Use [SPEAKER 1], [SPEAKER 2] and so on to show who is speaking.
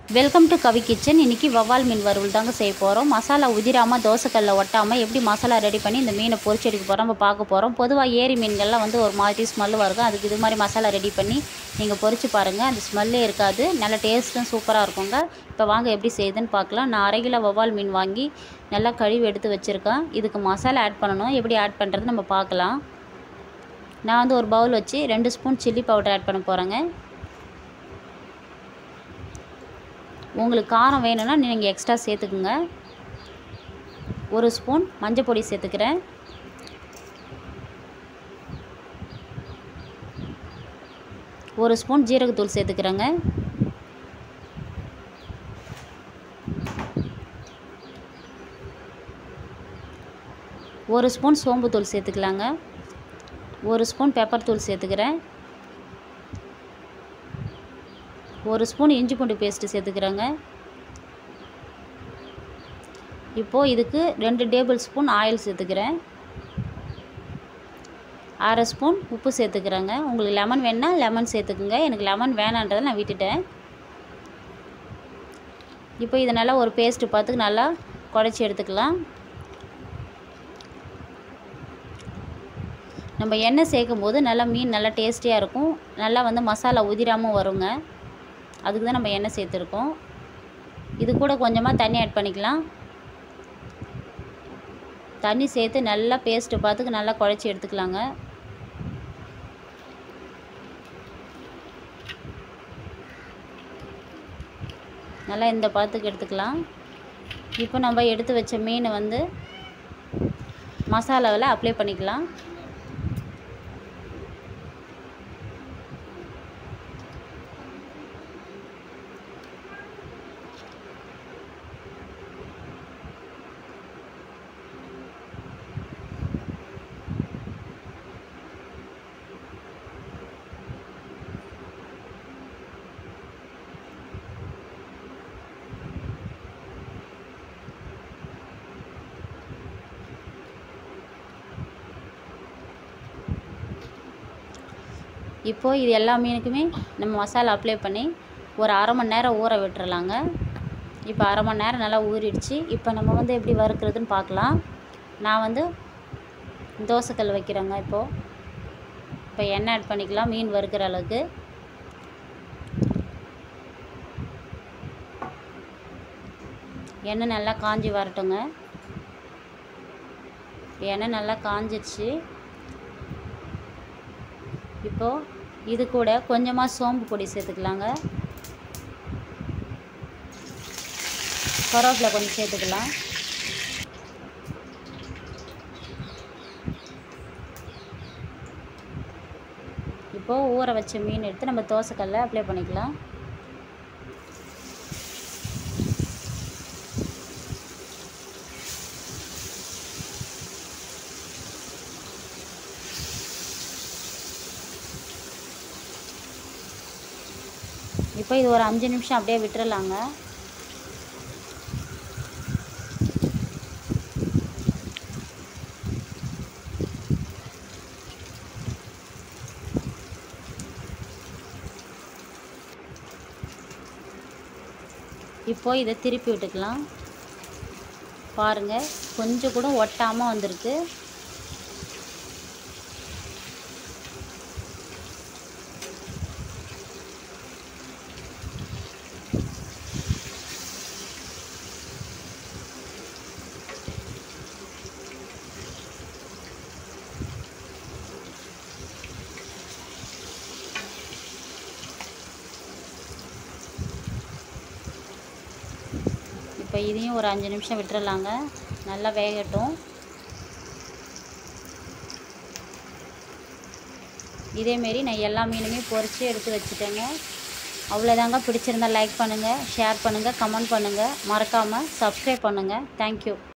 [SPEAKER 1] welcome to Kavi kitchen இன்றைக்கி வவ்வால் மீன் வறுவல் தாங்க செய்ய போகிறோம் மசாலா உதிராமல் தோசைக்கல்ல ஒட்டாமல் எப்படி மசாலா ரெடி பண்ணி இந்த மீனை பொரிச்சு எடுக்க போகிறோம் நம்ம பார்க்க போகிறோம் பொதுவாக ஏரி மீன்கள்லாம் வந்து ஒரு மாதிரி ஸ்மெல் வரும் அதுக்கு இது மாதிரி மசாலா ரெடி பண்ணி நீங்கள் பொரிச்சு பாருங்கள் அந்த ஸ்மெல்லே இருக்காது நல்ல டேஸ்ட்டும் சூப்பராக இருக்குங்க இப்போ வாங்க எப்படி செய்யுதுன்னு பார்க்கலாம் நான் அரை கிலோ வவ்வால் மீன் வாங்கி நல்லா கழுவி எடுத்து வச்சுருக்கேன் இதுக்கு மசாலா ஆட் பண்ணணும் எப்படி ஆட் பண்ணுறது நம்ம பார்க்கலாம் நான் வந்து ஒரு பவுல் வச்சு ரெண்டு ஸ்பூன் சில்லி பவுடர் ஆட் பண்ண போகிறேங்க உங்களுக்கு காரம் வேணும்னா நீங்கள் எக்ஸ்ட்ரா சேர்த்துக்குங்க ஒரு ஸ்பூன் மஞ்சள் பொடி சேர்த்துக்கிறேன் ஒரு ஸ்பூன் ஜீரகத்தூள் சேர்த்துக்கிறேங்க ஒரு ஸ்பூன் சோம்புத்தூள் சேர்த்துக்கலாங்க ஒரு ஸ்பூன் பெப்பர் தூள் சேர்த்துக்கிறேன் ஒரு ஸ்பூன் இஞ்சி பூண்டு பேஸ்ட்டு சேர்த்துக்கிறேங்க இப்போது இதுக்கு ரெண்டு டேபிள் ஸ்பூன் ஆயில் சேர்த்துக்கிறேன் அரை ஸ்பூன் உப்பு சேர்த்துக்கிறேங்க உங்களுக்கு லெமன் வேணுன்னா லெமன் சேர்த்துக்குங்க எனக்கு லெமன் வேணான்றதை நான் விட்டுட்டேன் இப்போ இதை நல்லா ஒரு பேஸ்ட்டு பார்த்து நல்லா குழச்சி எடுத்துக்கலாம் நம்ம எண்ணெய் சேர்க்கும் போது நல்லா மீன் நல்லா டேஸ்டியாக இருக்கும் நல்லா வந்து மசாலா உதிராமல் வருங்க அதுக்கு தான் நம்ம எண்ணெய் சேர்த்துருக்கோம் இது கூட கொஞ்சமாக தண்ணி ஆட் பண்ணிக்கலாம் தண்ணி சேர்த்து நல்லா பேஸ்ட்டு பார்த்துக்கு நல்லா குழச்சி எடுத்துக்கலாங்க நல்லா இந்த பாத்துக்கு எடுத்துக்கலாம் இப்போ நம்ம எடுத்து வச்ச மீனை வந்து மசாலாவில் அப்ளை பண்ணிக்கலாம் இப்போது இது எல்லா மீனுக்குமே நம்ம மசாலா அப்ளை பண்ணி ஒரு அரை மணி நேரம் ஊற விட்டுறலாங்க இப்போ அரை மணி நேரம் நல்லா ஊறிடுச்சு இப்போ நம்ம வந்து எப்படி வறுக்கிறதுன்னு பார்க்கலாம் நான் வந்து தோசைக்கல் வைக்கிறேங்க இப்போது இப்போ எண்ணெய் ஆட் பண்ணிக்கலாம் மீன் வறுக்கிற அளவுக்கு எண்ணெய் நல்லா காஞ்சி வரட்டுங்க எண்ணெய் நல்லா காஞ்சிடுச்சு இப்போது இது கூட கொஞ்சமாக சோம்பு பொடி சேர்த்துக்கலாங்க கருவேப்பிலை கொஞ்சம் சேர்த்துக்கலாம் இப்போது ஊற வச்ச மீன் எடுத்து நம்ம தோசைக்கல்ல அப்ளை பண்ணிக்கலாம் இப்போ இது ஒரு அஞ்சு நிமிஷம் அப்படியே விட்டுறலாங்க இப்போ இதை திருப்பி விட்டுக்கலாம் பாருங்கள் கொஞ்சம் கூட ஒட்டாமல் வந்திருக்கு இப்போ இதையும் ஒரு அஞ்சு நிமிஷம் விட்டுறலாங்க நல்லா வேகட்டும் இதேமாரி நான் எல்லா மீனுமே பொரித்து எடுத்து வச்சுட்டேங்க அவ்வளோதாங்க பிடிச்சிருந்தா லைக் பண்ணுங்கள் ஷேர் பண்ணுங்கள் கமெண்ட் பண்ணுங்கள் மறக்காமல் சப்ஸ்கிரைப் பண்ணுங்கள் தேங்க்யூ